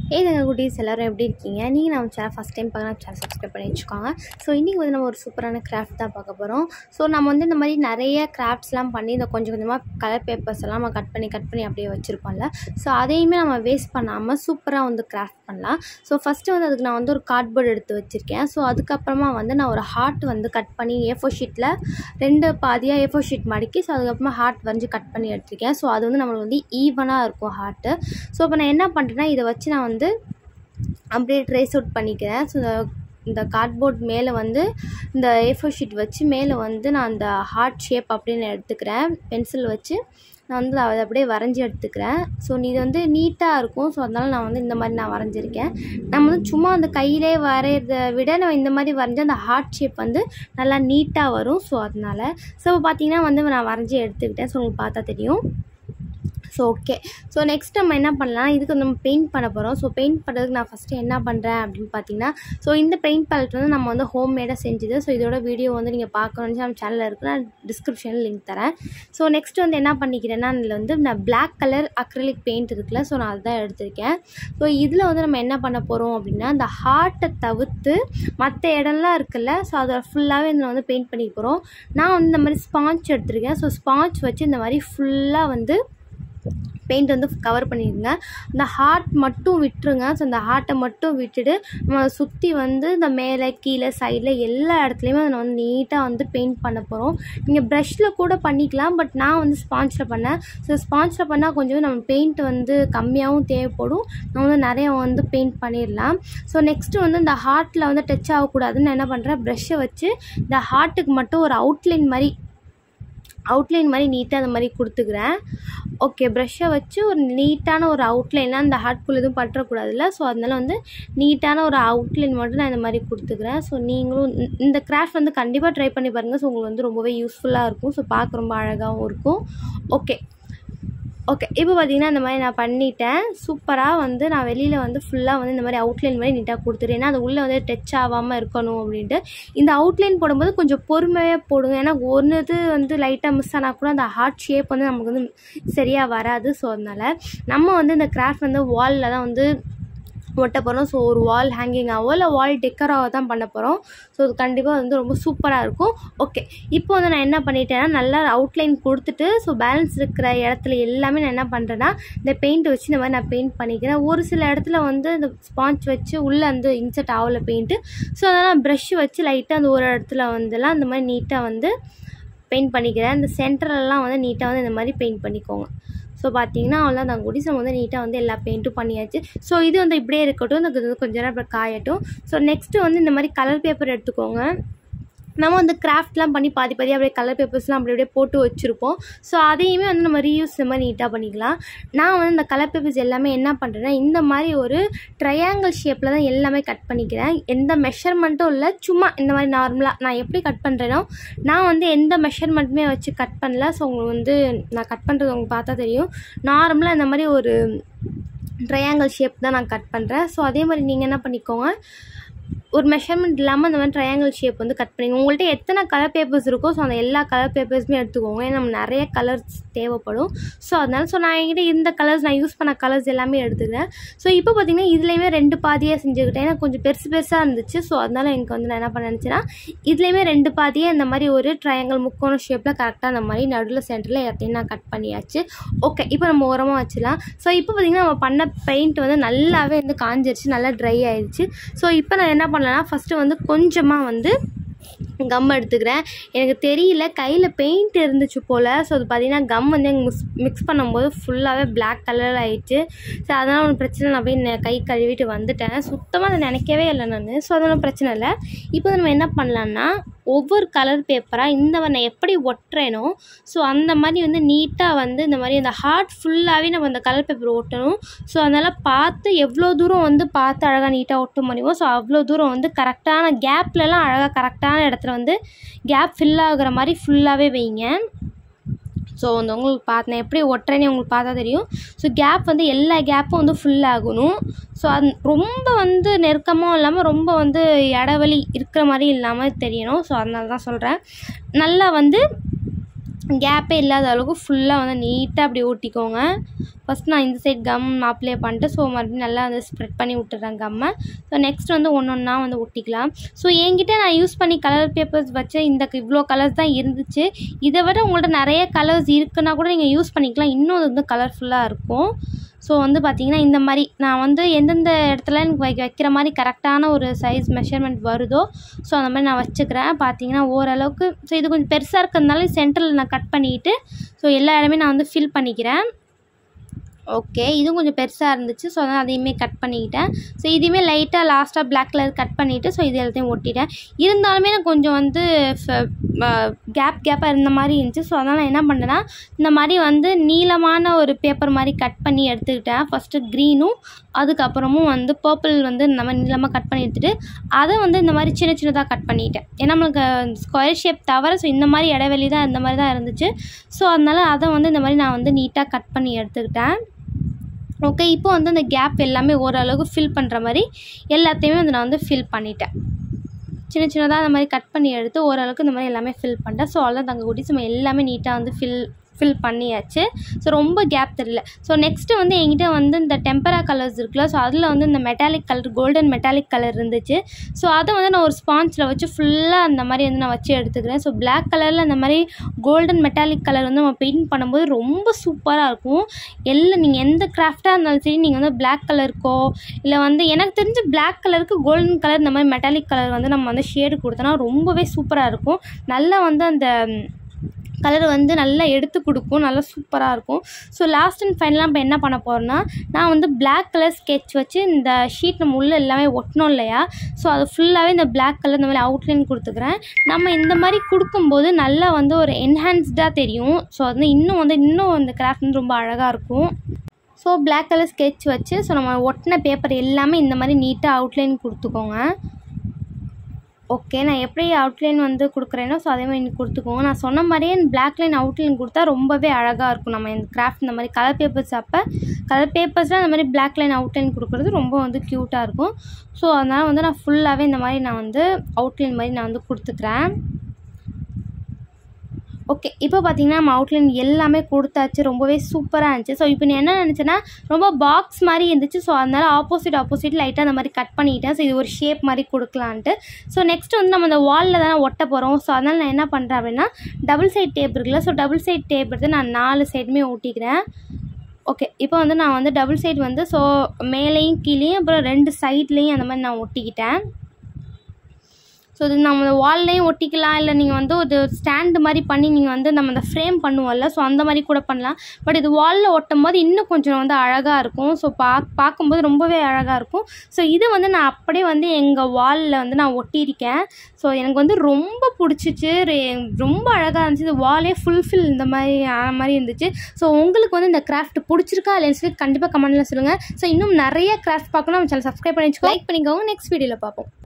ஏதுங்க குட்டீஸ் எல்லோரும் எப்படி இருக்கீங்க நீங்கள் நம்ம சேனல் ஃபஸ்ட் டைம் பார்க்கலாம் சேனல் சப்ஸ்கிரைப் பண்ணி வச்சுக்கோங்க ஸோ இன்றைக்கி வந்து நம்ம ஒரு சூப்பரான கிராஃப்ட் தான் பார்க்க போகிறோம் ஸோ நம்ம வந்து இந்த மாதிரி நிறைய கிராஃப்ட்ஸ்லாம் பண்ணி இந்த கொஞ்சம் கொஞ்சமாக கலர் பேப்பர்ஸ் எல்லாம் நம்ம கட் பண்ணி கட் பண்ணி அப்படியே வச்சுருப்போம்ல ஸோ அதையுமே நம்ம வேஸ்ட் பண்ணாமல் சூப்பராக வந்து கிராஃப்ட் பண்ணலாம் ஸோ ஃபஸ்ட்டு வந்து அதுக்கு நான் வந்து ஒரு கார்ட்போர்டு எடுத்து வச்சுருக்கேன் ஸோ அதுக்கப்புறமா வந்து நான் ஒரு ஹார்ட் வந்து கட் பண்ணி ஏ ஃபோர் ஷீட்டில் ரெண்டு பாதியாக ஏ ஃபோர் ஷீட் மடக்கி ஸோ அதுக்கப்புறமா ஹார்ட் வரைஞ்சி கட் பண்ணி எடுத்திருக்கேன் ஸோ அது வந்து நம்மளுக்கு வந்து ஈவனாக இருக்கும் ஹார்ட்டு ஸோ இப்போ நான் என்ன பண்ணுறேன்னா இதை வச்சு நான் வந்து அப்படியே ட்ரேஸ் அவுட் பண்ணிக்கிறேன் ஸோ இந்த இந்த கார்ட்போர்ட் மேலே வந்து இந்த ஏ ஃபோர் ஷீட் வச்சு மேலே வந்து நான் அந்த ஹார்ட் ஷேப் அப்படின்னு எடுத்துக்கிறேன் பென்சில் வச்சு நான் வந்து அதை அப்படியே வரைஞ்சி எடுத்துக்கிறேன் ஸோ இது வந்து நீட்டாக இருக்கும் ஸோ அதனால் நான் வந்து இந்த மாதிரி நான் வரைஞ்சிருக்கேன் நம்ம வந்து சும்மா அந்த கையிலே வரைகிறத விட நம்ம இந்த மாதிரி வரைஞ்சி அந்த ஹார்ட் ஷேப் வந்து நல்லா நீட்டாக வரும் ஸோ அதனால் ஸோ பார்த்தீங்கன்னா வந்து நான் வரைஞ்சி எடுத்துக்கிட்டேன் ஸோ உங்களுக்கு பார்த்தா தெரியும் ஸோ ஓகே ஸோ நெக்ஸ்ட் நம்ம என்ன பண்ணலாம் இதுக்கு நம்ம பெயிண்ட் பண்ண போகிறோம் ஸோ பெயிண்ட் பண்ணுறதுக்கு நான் ஃபஸ்ட்டு என்ன பண்ணுறேன் அப்படின்னு பார்த்தீங்கன்னா ஸோ இந்த பெயிண்ட் பேலட் வந்து நம்ம வந்து ஹோம் மேடாக செஞ்சது ஸோ இதோட வீடியோ வந்து நீங்கள் பார்க்கணுன்னு நம்ம சேனலில் இருக்குது நான் டிஸ்கிரிப்ஷனில் லிங்க் தரேன் ஸோ நெக்ஸ்ட் வந்து என்ன பண்ணிக்கிறேன்னா அதில் வந்து நான் பிளாக் கலர் அக்ரலிக் பெயிண்ட் இருக்குல்ல ஸோ நான் அதுதான் எடுத்திருக்கேன் ஸோ இதில் வந்து நம்ம என்ன பண்ண போகிறோம் அப்படின்னா அந்த ஹார்ட்டை தவிர்த்து மற்ற இடம்லாம் இருக்குல்ல ஸோ அதை ஃபுல்லாகவே இதில் வந்து பெயிண்ட் பண்ணிக்க போகிறோம் நான் வந்து இந்த மாதிரி ஸ்பாஞ்ச் எடுத்திருக்கேன் ஸோ ஸ்பாஞ்ச் வச்சு இந்த மாதிரி ஃபுல்லாக வந்து பெயிண்ட் வந்து கவர் பண்ணிடுங்க அந்த ஹார்ட் மட்டும் விட்டுருங்க ஸோ அந்த ஹார்ட்டை மட்டும் விட்டுட்டு நம்ம சுற்றி வந்து இந்த மேலே கீழே சைடில் எல்லா இடத்துலையுமே அதை வந்து நீட்டாக வந்து பெயிண்ட் பண்ண போகிறோம் நீங்கள் ப்ரஷில் கூட பண்ணிக்கலாம் பட் நான் வந்து ஸ்பாஞ்சில் பண்ணேன் ஸோ ஸ்பாஞ்சில் பண்ணால் கொஞ்சம் நம்ம பெயிண்ட் வந்து கம்மியாகவும் தேவைப்படும் நம்ம வந்து நிறைய வந்து பெயிண்ட் பண்ணிடலாம் ஸோ நெக்ஸ்ட்டு வந்து இந்த ஹார்ட்டில் வந்து டச் ஆகக்கூடாதுன்னு நான் என்ன பண்ணுறேன் ப்ரஷ்ஷை வச்சு இந்த ஹார்ட்டுக்கு மட்டும் ஒரு அவுட்லைன் மாதிரி அவுட்லைன் மாதிரி நீட்டாக அந்த மாதிரி கொடுத்துக்கிறேன் ஓகே ப்ரஷ்ஷை வச்சு ஒரு நீட்டான ஒரு அவுட்லைன்லாம் அந்த ஹார்ட்குள்ளே எதுவும் பற்றக்கூடாதுல்ல ஸோ அதனால் வந்து நீட்டான ஒரு அவுட்லைன் மட்டும் நான் இந்த மாதிரி கொடுத்துக்கிறேன் ஸோ நீங்களும் இந்த கிராஃப்ட் வந்து கண்டிப்பாக ட்ரை பண்ணி பாருங்கள் ஸோ உங்களுக்கு வந்து ரொம்பவே யூஸ்ஃபுல்லாக இருக்கும் ஸோ பார்க்க ரொம்ப அழகாகவும் இருக்கும் ஓகே ஓகே இப்போ பார்த்தீங்கன்னா இந்த மாதிரி நான் பண்ணிட்டேன் சூப்பராக வந்து நான் வெளியில் வந்து ஃபுல்லாக வந்து இந்த மாதிரி அவுட்லைன் மாதிரி நீட்டாக கொடுத்துருேன் ஏன்னா அது உள்ளே வந்து டச் ஆகாமல் இருக்கணும் அப்படின்ட்டு இந்த அவுட்லைன் போடும்போது கொஞ்சம் பொறுமையாக போடுங்க ஏன்னா ஒன்று இது வந்து லைட்டாக மிஸ் ஆனால் கூட அந்த ஹார்ட் ஷேப் வந்து நமக்கு வந்து சரியாக வராது ஸோ அதனால் நம்ம வந்து இந்த கிராஃப்ட் வந்து வாலில் தான் வந்து ஒட்ட போகிறோம் ஸோ ஒரு வால் ஹேங்கிங்காகவோ இல்லை வால் டெக்கராகவோ தான் பண்ண போகிறோம் ஸோ அது கண்டிப்பாக வந்து ரொம்ப சூப்பராக இருக்கும் ஓகே இப்போ வந்து நான் என்ன பண்ணிட்டேன்னா நல்லா அவுட்லைன் கொடுத்துட்டு ஸோ பேலன்ஸ் இருக்கிற இடத்துல எல்லாமே நான் என்ன பண்ணுறேன்னா இந்த பெயிண்ட் வச்சு இந்த மாதிரி நான் பெயிண்ட் பண்ணிக்கிறேன் ஒரு சில இடத்துல வந்து இந்த ஸ்பாஞ்ச் வச்சு உள்ளே வந்து இன்சர்ட் ஆகலை பெயிண்ட்டு ஸோ அதனால் ப்ரஷ் வச்சு லைட்டாக அந்த ஒரு இடத்துல வந்துலாம் அந்த மாதிரி நீட்டாக வந்து பெயிண்ட் பண்ணிக்கிறேன் இந்த சென்டர்லலாம் வந்து நீட்டாக வந்து இந்த மாதிரி பெயிண்ட் பண்ணிக்கோங்க ஸோ பார்த்தீங்கன்னா அவ்வளோதான் நாங்கள் குடிசம் வந்து நீட்டாக வந்து எல்லா பெயிண்ட்டும் பண்ணியாச்சு ஸோ இது வந்து இப்படியே இருக்கட்டும் இந்த இது கொஞ்ச நேரம் அப்புறம் காயட்டும் ஸோ நெக்ஸ்ட்டு வந்து இந்த மாதிரி கலர் பேப்பர் எடுத்துக்கோங்க நம்ம வந்து கிராஃப்ட்லாம் பண்ணி பாதி பாதி அப்படியே கலர் பேப்பர்ஸ்லாம் அப்படி அப்படியே போட்டு வச்சுருப்போம் ஸோ அதையுமே வந்து நம்ம ரீயூஸ் இந்த மாதிரி நீட்டாக பண்ணிக்கலாம் நான் வந்து இந்த கலர் பேப்பர்ஸ் எல்லாமே என்ன பண்ணுறேன்னா இந்த மாதிரி ஒரு ட்ரையாங்கிள் ஷேப்பில் தான் எல்லாமே கட் பண்ணிக்கிறேன் எந்த மெஷர்மெண்ட்டும் இல்லை சும்மா இந்த மாதிரி நார்மலாக நான் எப்படி கட் பண்ணுறேனோ நான் வந்து எந்த மெஷர்மெண்ட்டுமே வச்சு கட் பண்ணல ஸோ உங்களுக்கு வந்து நான் கட் பண்ணுறது உங்களுக்கு பார்த்தா தெரியும் நார்மலாக இந்த மாதிரி ஒரு ட்ரையாங்கிள் ஷேப் தான் நான் கட் பண்ணுறேன் ஸோ அதே மாதிரி நீங்கள் என்ன பண்ணிக்கோங்க ஒரு மெஷர்மெண்ட் இல்லாமல் அந்த மாதிரி ட்ரையாங்கிள் ஷேப் வந்து கட் பண்ணிங்க உங்கள்கிட்ட எத்தனை கலர் பேப்பர்ஸ் இருக்கோ ஸோ அந்த எல்லா கலர் பேப்பர்ஸுமே எடுத்துக்கோங்க ஏன்னா நம்ம நிறைய கலர்ஸ் தேவைப்படும் ஸோ அதனால் ஸோ நான் என்கிட்ட இந்த கலர்ஸ் நான் யூஸ் பண்ண கலர்ஸ் எல்லாமே எடுத்துக்கிறேன் ஸோ இப்போ பார்த்தீங்கன்னா இதுலேயுமே ரெண்டு பாதியாக செஞ்சுக்கிட்டேன் ஏன்னா கொஞ்சம் பெருசு பெருசாக இருந்துச்சு ஸோ அதனால் எனக்கு வந்து நான் என்ன பண்ண நினச்சேன்னா இதுலேயுமே ரெண்டு பாதியாக இந்த மாதிரி ஒரு ட்ரையாங்கிள் முக்கோண ஷேப்பில் கரெக்டாக அந்த மாதிரி நடுவில் சென்டரில் எல்லாத்தையும் நான் கட் பண்ணியாச்சு ஓகே இப்போ நம்ம ஓரமாக வச்சுலாம் ஸோ இப்போ பார்த்திங்கன்னா நம்ம பண்ண பெயிண்ட் வந்து நல்லாவே வந்து காஞ்சிருச்சு நல்லா ட்ரை ஆயிடுச்சு ஸோ இப்போ நான் என்ன பண்ணலன்னா ஃபஸ்ட்டு வந்து கொஞ்சமாக வந்து கம் எடுத்துக்கிறேன் எனக்கு தெரியல கையில் பெயிண்ட் இருந்துச்சு போல் ஸோ அது பார்த்தீங்கன்னா கம் வந்து எனக்கு மிக்ஸ் மிக்ஸ் பண்ணும்போது ஃபுல்லாகவே பிளாக் கலரில் ஆயிடுச்சு ஸோ அதனால் ஒன்றும் பிரச்சனை நான் போய் நெ- கை கழுவிட்டு வந்துட்டேன் சுத்தமாக அதை நினைக்கவே இல்லை நான் ஸோ அதெல்லாம் பிரச்சனை இல்லை இப்போ நம்ம என்ன பண்ணலான்னா ஒவ்வொரு கலர் பேப்பராக இந்த நான் எப்படி ஒட்டுறேனோ ஸோ அந்த மாதிரி வந்து நீட்டாக வந்து இந்த மாதிரி இந்த ஹார்ட் ஃபுல்லாகவே நம்ம அந்த கலர் பேப்பர் ஒட்டணும் ஸோ அதனால் பார்த்து எவ்வளோ தூரம் வந்து பார்த்து அழகாக நீட்டாக ஒட்ட முடியுமோ ஸோ அவ்வளோ தூரம் வந்து கரெக்டான கேப்லலாம் அழகாக கரெக்டான இடத்துல வந்து கேப் ஃபில் ஆகுற மாதிரி ஃபுல்லாகவே வைங்க ஸோ வந்து உங்களுக்கு பார்த்து நான் எப்படி ஒட்டுறேன்னு உங்களுக்கு பார்த்தா தெரியும் ஸோ கேப் வந்து எல்லா கேப்பும் வந்து ஃபுல் ஆகணும் ஸோ அது ரொம்ப வந்து நெருக்கமாக இல்லாமல் ரொம்ப வந்து இடைவெளி இருக்கிற மாதிரி இல்லாமல் தெரியணும் ஸோ அதனால தான் சொல்கிறேன் நல்லா வந்து கேப்பே இல்லாத அளவுக்கு ஃபுல்லாக வந்து நீட்டாக அப்படி ஒட்டிக்கோங்க ஃபஸ்ட் நான் இந்த சைட் கம் அப்ளை பண்ணிட்டு ஸோ மறுபடியும் நல்லா வந்து ஸ்ப்ரெட் பண்ணி விட்டுறேன் கம்மை ஸோ நெக்ஸ்ட் வந்து ஒன்று ஒன்றா வந்து ஒட்டிக்கலாம் ஸோ என்கிட்ட நான் யூஸ் பண்ணி கலர் பேப்பர்ஸ் வச்ச இந்த இவ்வளோ கலர்ஸ் தான் இருந்துச்சு இதை விட உங்கள்ட்ட நிறைய கலர்ஸ் இருக்குன்னா கூட நீங்கள் யூஸ் பண்ணிக்கலாம் இன்னும் அது வந்து கலர்ஃபுல்லாக இருக்கும் ஸோ வந்து பார்த்தீங்கன்னா இந்த மாதிரி நான் வந்து எந்தெந்த இடத்துல எனக்கு வைக்க வைக்கிற மாதிரி கரெக்டான ஒரு சைஸ் மெஷர்மெண்ட் வருதோ ஸோ அந்த மாதிரி நான் வச்சுக்கிறேன் பார்த்தீங்கன்னா ஓரளவுக்கு ஸோ இது கொஞ்சம் பெருசாக இருக்கிறதுனால சென்டரில் நான் கட் பண்ணிக்கிட்டு ஸோ எல்லா இடமே நான் வந்து ஃபில் பண்ணிக்கிறேன் ஓகே இதுவும் கொஞ்சம் பெருசாக இருந்துச்சு ஸோ அதனால் அதையுமே கட் பண்ணிக்கிட்டேன் ஸோ இதையுமே லைட்டாக லாஸ்ட்டாக பிளாக் கலர் கட் பண்ணிவிட்டு ஸோ இது எல்லாத்தையும் ஒட்டிட்டேன் இருந்தாலுமே நான் கொஞ்சம் வந்து கேப் கேப்பாக இருந்த மாதிரி இருந்துச்சு ஸோ அதனால் நான் என்ன பண்ணேன்னா இந்த மாதிரி வந்து நீளமான ஒரு பேப்பர் மாதிரி கட் பண்ணி எடுத்துக்கிட்டேன் ஃபஸ்ட்டு க்ரீனும் அதுக்கப்புறமும் வந்து பர்பிள் வந்து நம்ம நீளமாக கட் பண்ணி எடுத்துகிட்டு அதை வந்து இந்த மாதிரி சின்ன சின்னதாக கட் பண்ணிட்டேன் ஏன்னா நம்மளுக்கு ஸ்கொயர் ஷேப் தவிர ஸோ இந்த மாதிரி இடைவெளி தான் இந்த மாதிரி தான் இருந்துச்சு ஸோ அதனால் அதை வந்து இந்த மாதிரி நான் வந்து நீட்டாக கட் பண்ணி எடுத்துக்கிட்டேன் ஓகே இப்போ வந்து அந்த கேப் எல்லாமே ஓரளவுக்கு ஃபில் பண்ணுற மாதிரி எல்லாத்தையுமே வந்து நான் வந்து ஃபில் பண்ணிட்டேன் சின்ன சின்னதாக அந்த மாதிரி கட் பண்ணி எடுத்து ஓரளவுக்கு இந்த மாதிரி எல்லாமே ஃபில் பண்ணிட்டேன் ஸோ அவ்வளோ தங்க குட்டி நம்ம எல்லாமே நீட்டாக வந்து ஃபில் ஃபில் பண்ணியாச்சு ஸோ ரொம்ப கேப் தெரியல ஸோ நெக்ஸ்ட்டு வந்து என்கிட்ட வந்து இந்த டெம்பரா கலர்ஸ் இருக்குல்ல ஸோ அதில் வந்து இந்த metallic colour golden metallic colour இருந்துச்சு ஸோ அதை வந்து நான் ஒரு ஸ்பாஞ்சில் வச்சு ஃபுல்லாக அந்த மாதிரி வந்து நான் வச்சு எடுத்துக்கிறேன் ஸோ பிளாக் கலரில் அந்த மாதிரி கோல்டன் மெட்டாலிக் கலர் வந்து நம்ம பெயிண்ட் பண்ணும்போது ரொம்ப சூப்பராக இருக்கும் எல்லாம் நீங்கள் எந்த கிராஃப்டாக இருந்தாலும் சரி நீங்கள் வந்து பிளாக் கலருக்கோ இல்லை வந்து எனக்கு தெரிஞ்ச பிளாக் கலருக்கு கோல்டன் கலர் இந்த மாதிரி மெட்டாலிக் கலர் வந்து நம்ம வந்து ஷேடு கொடுத்தோன்னா ரொம்பவே சூப்பராக இருக்கும் நல்லா வந்து அந்த கலர் வந்து நல்லா எடுத்து கொடுக்கும் நல்லா சூப்பராக இருக்கும் ஸோ லாஸ்ட் அண்ட் ஃபைனலாக இப்போ என்ன பண்ண போகிறேன்னா நான் வந்து பிளாக் கலர் ஸ்கெட்ச் வச்சு இந்த ஷீட் நம்ம உள்ளே எல்லாமே ஒட்டணும் இல்லையா ஸோ அது ஃபுல்லாகவே இந்த பிளாக் கலர் இந்த மாதிரி அவுட்லைன் கொடுத்துக்கிறேன் நம்ம இந்த மாதிரி கொடுக்கும்போது நல்லா வந்து ஒரு என்ஹான்ஸ்டாக தெரியும் ஸோ அது இன்னும் வந்து இன்னும் அந்த கிராஃப்ட் வந்து ரொம்ப அழகாக இருக்கும் ஸோ பிளாக் கலர் ஸ்கெட்ச் வச்சு ஸோ நம்ம ஒட்டின பேப்பர் எல்லாமே இந்த மாதிரி நீட்டாக அவுட்லைன் கொடுத்துக்கோங்க ஓகே நான் எப்படி அவுட்லைன் வந்து கொடுக்குறேனோ ஸோ அதே மாதிரி எனக்கு கொடுத்துக்கோங்க நான் சொன்ன மாதிரியே பிளாக் லைன் அவுட்லைன் கொடுத்தா ரொம்பவே அழகாக இருக்கும் நம்ம இந்த கிராஃப்ட் இந்த மாதிரி கலர் பேப்பர்ஸ் அப்போ கலர் பேப்பர்ஸில் அந்த மாதிரி பிளாக் லைன் அவுட்லைன் கொடுக்குறது ரொம்ப வந்து க்யூட்டாக இருக்கும் ஸோ அதனால் வந்து நான் ஃபுல்லாகவே இந்த மாதிரி நான் வந்து அவுட்லைன் மாதிரி நான் வந்து கொடுத்துக்கிறேன் ஓகே இப்போ பார்த்தீங்கன்னா நம்ம அவுட்லைன் எல்லாமே கொடுத்தாச்சு ரொம்பவே சூப்பராக இருந்துச்சு ஸோ இப்போ நான் என்ன நினச்சேன்னா ரொம்ப பாக்ஸ் மாதிரி இருந்துச்சு ஸோ அதனால் ஆப்போசிட் ஆப்போசிட் லைட்டாக அந்த மாதிரி கட் பண்ணிக்கிட்டேன் ஸோ இது ஒரு ஷேப் மாதிரி கொடுக்கலான்ட்டு ஸோ நெக்ஸ்ட் வந்து நம்ம அந்த வாலில் தானே ஒட்ட போகிறோம் ஸோ அதனால் நான் என்ன பண்ணுறேன் அப்படின்னா டபுள் சைட் டேப் இருக்குல்ல ஸோ டபுள் சைட் டேப் எடுத்து நான் நாலு சைடுமே ஒட்டிக்கிறேன் ஓகே இப்போ வந்து நான் வந்து டபுள் சைடு வந்து ஸோ மேலேயும் கீழேயும் அப்புறம் ரெண்டு சைட்லேயும் அந்த மாதிரி நான் ஒட்டிக்கிட்டேன் ஸோ இது நம்ம வால்லையும் ஒட்டிக்கலாம் இல்லை நீங்கள் வந்து ஒரு ஸ்டாண்டு மாதிரி பண்ணி நீங்கள் வந்து நம்ம அந்த ஃப்ரேம் பண்ணுவோம்ல ஸோ அந்த மாதிரி கூட பண்ணலாம் பட் இது வாலில் ஒட்டும் போது இன்னும் கொஞ்சம் வந்து அழகாக இருக்கும் ஸோ பா பார்க்கும்போது ரொம்பவே அழகாக இருக்கும் ஸோ இது வந்து நான் அப்படியே வந்து எங்கள் வாலில் வந்து நான் ஒட்டியிருக்கேன் ஸோ எனக்கு வந்து ரொம்ப பிடிச்சிச்சு ரொம்ப அழகாக இருந்துச்சு இது வாலே ஃபுல்ஃபில் இந்த மாதிரி ஆன மாதிரி இருந்துச்சு ஸோ உங்களுக்கு வந்து இந்த கிராஃப்ட் பிடிச்சிருக்கா இல்லைன்னு சொல்லி கண்டிப்பாக கமெண்ட்டில் சொல்லுங்கள் ஸோ இன்னும் நிறைய கிராஃப்ட் பார்க்கணும் நம்ம சேனல் சப்ஸ்கிரைப் பண்ணி வச்சுக்கோ லைக் பண்ணிக்கோங்க நெக்ஸ்ட் வீடியோவில் பார்ப்போம்